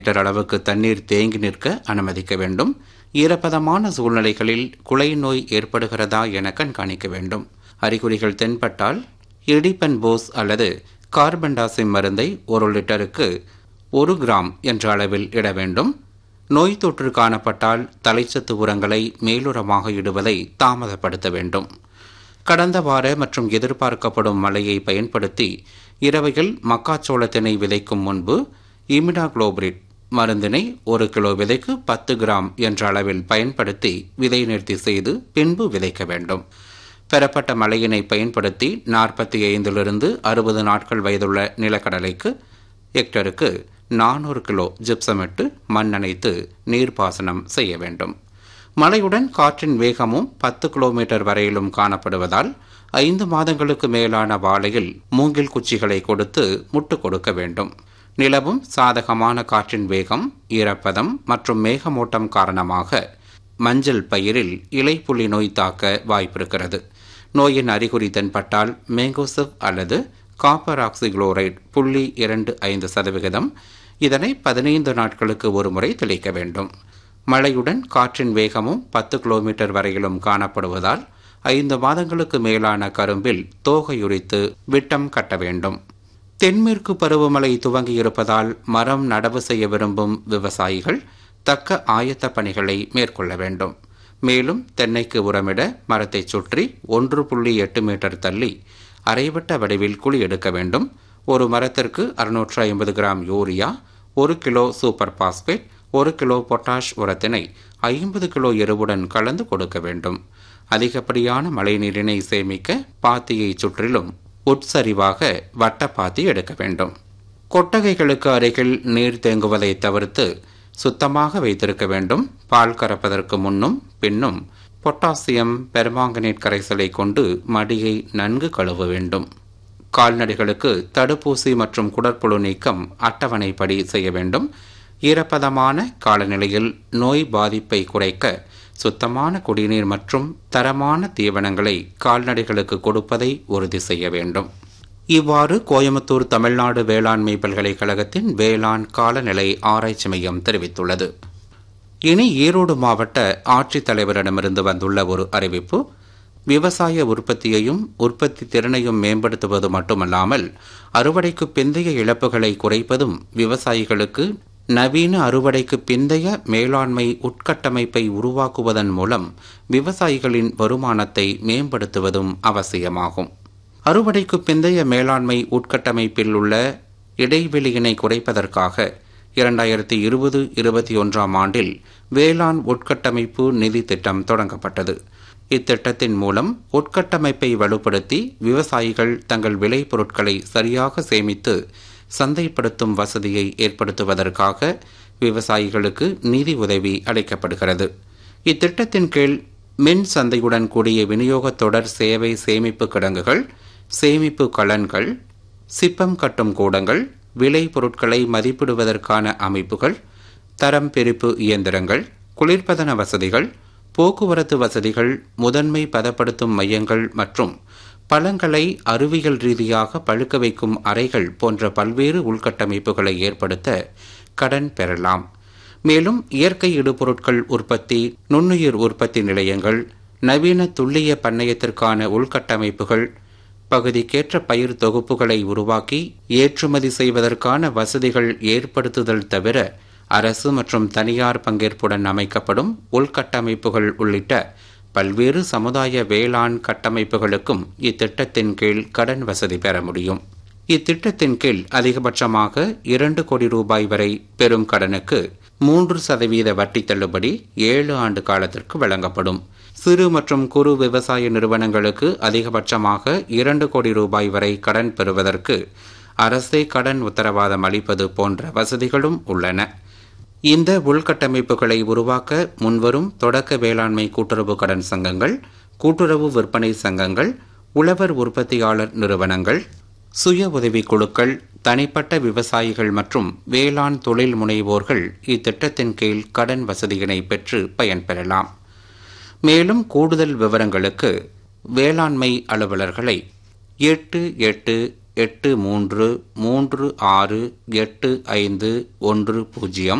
litre அளவுக்கு தண்ணீர் தேங்கி நிற்க அனுமதிக்க வேண்டும் ஈரப்பதமான சூழ்நிலைகளில் குலை நோய் ஏற்படுகிறதா என கண்காணிக்க வேண்டும் அறிகுறிகள் தென்பட்டால் இடிபன் போஸ் அல்லது கார்பன்டாசிம் மருந்தை ஒரு லிட்டருக்கு ஒரு கிராம் என்ற அளவில் இட வேண்டும் நோய் தொற்று காணப்பட்டால் தலைச்சத்து உரங்களை மேலுரமாக இடுவதை தாமதப்படுத்த வேண்டும் கடந்த வார மற்றும் எதிர்பார்க்கப்படும் மழையை பயன்படுத்தி இரவையில் மக்காச்சோளத்தினை விதைக்கும் முன்பு இமிடாகுளோபிரிட் மருந்தினை ஒரு கிலோ விதைக்கு பத்து கிராம் என்ற அளவில் பயன்படுத்தி விதை நிறுத்தி செய்து பின்பு விதைக்க வேண்டும் பெறப்பட்ட மழையினை பயன்படுத்தி நாற்பத்தி ஐந்திலிருந்து அறுபது நாட்கள் வயதுள்ள நிலக்கடலைக்கு ஹெக்டருக்கு நானூறு கிலோ ஜிப்சமிட்டு மண் அணைத்து நீர்ப்பாசனம் செய்ய வேண்டும் மழையுடன் காற்றின் வேகமும் பத்து கிலோமீட்டர் வரையிலும் காணப்படுவதால் ஐந்து மாதங்களுக்கு மேலான வாழையில் மூங்கில் குச்சிகளை கொடுத்து முட்டு கொடுக்க வேண்டும் நிலவும் சாதகமான காற்றின் வேகம் ஈரப்பதம் மற்றும் மேகமூட்டம் காரணமாக மஞ்சள் பயிரில் இலைப்புள்ளி நோய் தாக்க வாய்ப்பிருக்கிறது நோயின் அறிகுறி தென்பட்டால் மேங்கோசிவ் அல்லது காப்பர் ஆக்சிகுளோரைடு புள்ளி இரண்டு ஐந்து சதவிகிதம் இதனை பதினைந்து நாட்களுக்கு ஒருமுறை தெளிக்க வேண்டும் மழையுடன் காற்றின் வேகமும் பத்து கிலோமீட்டர் வரையிலும் காணப்படுவதால் ஐந்து மாதங்களுக்கு மேலான கரும்பில் தோகையுரித்து விட்டம் கட்ட வேண்டும் தென்மேற்கு பருவமழை துவங்கியிருப்பதால் மரம் நடவு செய்ய விரும்பும் விவசாயிகள் தக்க ஆயத்த பணிகளை மேற்கொள்ள வேண்டும் மேலும் தென்னைக்கு உரமிட மரத்தை சுற்றி ஒன்று புள்ளி எட்டு மீட்டர் தள்ளி அரைவட்ட வடிவில் குழி எடுக்க வேண்டும் ஒரு மரத்திற்கு அறுநூற்று ஐம்பது கிராம் யூரியா ஒரு கிலோ சூப்பர் பாஸ்பேட் ஒரு கிலோ பொட்டாஷ் உரத்தினை ஐம்பது கிலோ எருவுடன் கலந்து கொடுக்க வேண்டும் அதிகப்படியான மழைநீரினை சேமிக்க பாத்தியை சுற்றிலும் உட்சரிவாக வட்டப்பாத்தி எடுக்க வேண்டும் கொட்டகைகளுக்கு அருகில் நீர் தேங்குவதை தவிர்த்து சுத்தமாக வைத்திருக்க வேண்டும் பால் கறப்பதற்கு முன்னும் பின்னும் பொட்டாசியம் பெர்மாங்கனேட் கரைசலை கொண்டு மடியை நன்கு கழுவ வேண்டும் கால்நடைகளுக்கு தடுப்பூசி மற்றும் குடற்புழு நீக்கம் அட்டவணைப்படி செய்ய வேண்டும் ஈரப்பதமான காலநிலையில் நோய் பாதிப்பை குறைக்க சுத்தமான குடிநீர் மற்றும் தரமான தீவனங்களை கால்நடைகளுக்கு கொடுப்பதை உறுதி செய்ய வேண்டும் இவ்வாறு கோயம்புத்தூர் தமிழ்நாடு வேளாண்மை பல்கலைக்கழகத்தின் வேளாண் காலநிலை ஆராய்ச்சி மையம் தெரிவித்துள்ளது இனி ஈரோடு மாவட்ட ஆட்சித்தலைவரிடமிருந்து வந்துள்ள ஒரு அறிவிப்பு விவசாய உற்பத்தியையும் உற்பத்தி திறனையும் மேம்படுத்துவது மட்டுமல்லாமல் அறுவடைக்கு பிந்தைய இழப்புகளை குறைப்பதும் விவசாயிகளுக்கு நவீன அறுவடைக்கு பிந்தைய மேலாண்மை உட்கட்டமைப்பை உருவாக்குவதன் மூலம் விவசாயிகளின் வருமானத்தை மேம்படுத்துவதும் அவசியமாகும் அறுவடைக்கு பிந்தைய மேலாண்மை உட்கட்டமைப்பில் உள்ள இடைவெளியினை குறைப்பதற்காக இரண்டாயிரத்தி இருபது இருபத்தி ஒன்றாம் ஆண்டில் வேளாண் உட்கட்டமைப்பு நிதி திட்டம் தொடங்கப்பட்டது இத்திட்டத்தின் மூலம் உட்கட்டமைப்பை வலுப்படுத்தி விவசாயிகள் தங்கள் விளைபொருட்களை சரியாக சேமித்து சந்தைப்படுத்தும் வசதியை ஏற்படுத்துவதற்காக விவசாயிகளுக்கு நிதி உதவி அளிக்கப்படுகிறது இத்திட்டத்தின் கீழ் மின் சந்தையுடன் கூடிய விநியோக தொடர் சேவை சேமிப்பு கிடங்குகள் சேமிப்பு கலன்கள் சிப்பம் கட்டும் கூடங்கள் விளை பொருட்களை மதிப்பிடுவதற்கான அமைப்புகள் தரம் பிரிப்பு இயந்திரங்கள் குளிர்பதன வசதிகள் போக்குவரத்து வசதிகள் முதன்மை பதப்படுத்தும் மையங்கள் மற்றும் பழங்களை அறிவியல் ரீதியாக பழுக்க வைக்கும் அறைகள் போன்ற பல்வேறு உள்கட்டமைப்புகளை ஏற்படுத்த கடன் பெறலாம் மேலும் இயற்கை இடுபொருட்கள் உற்பத்தி நுண்ணுயிர் உற்பத்தி நிலையங்கள் நவீன துல்லிய பண்ணையத்திற்கான உள்கட்டமைப்புகள் பகுதிக்கேற்ற பயிர் தொகுப்புகளை உருவாக்கி ஏற்றுமதி செய்வதற்கான வசதிகள் ஏற்படுத்துதல் தவிர அரசு மற்றும் தனியார் பங்கேற்புடன் அமைக்கப்படும் உள்கட்டமைப்புகள் உள்ளிட்ட பல்வேறு சமுதாய வேளாண் கட்டமைப்புகளுக்கும் இத்திட்டத்தின் கீழ் கடன் வசதி பெற முடியும் இத்திட்டத்தின் கீழ் அதிகபட்சமாக இரண்டு கோடி ரூபாய் வரை பெறும் கடனுக்கு மூன்று சதவீத வட்டி தள்ளுபடி ஏழு ஆண்டு காலத்திற்கு வழங்கப்படும் சிறு மற்றும் குறு விவசாய நிறுவனங்களுக்கு அதிகபட்சமாக இரண்டு கோடி ரூபாய் வரை கடன் பெறுவதற்கு அரசே கடன் உத்தரவாதம் அளிப்பது போன்ற வசதிகளும் உள்ளன இந்த உள்கட்டமைப்புகளை உருவாக்க முன்வரும் தொடக்க வேளாண்மை கூட்டுறவு கடன் சங்கங்கள் கூட்டுறவு விற்பனை சங்கங்கள் உழவர் உற்பத்தியாளர் நிறுவனங்கள் சுய உதவிக் குழுக்கள் தனிப்பட்ட விவசாயிகள் மற்றும் வேளாண் தொழில் முனைவோர்கள் இத்திட்டத்தின் கீழ் கடன் வசதியினை பெற்று பயன்பெறலாம் மேலும் கூடுதல் விவரங்களுக்கு வேளாண்மை அலுவலர்களை எட்டு எட்டு எட்டு மூன்று மூன்று ஆறு எட்டு ஐந்து ஒன்று பூஜ்ஜியம்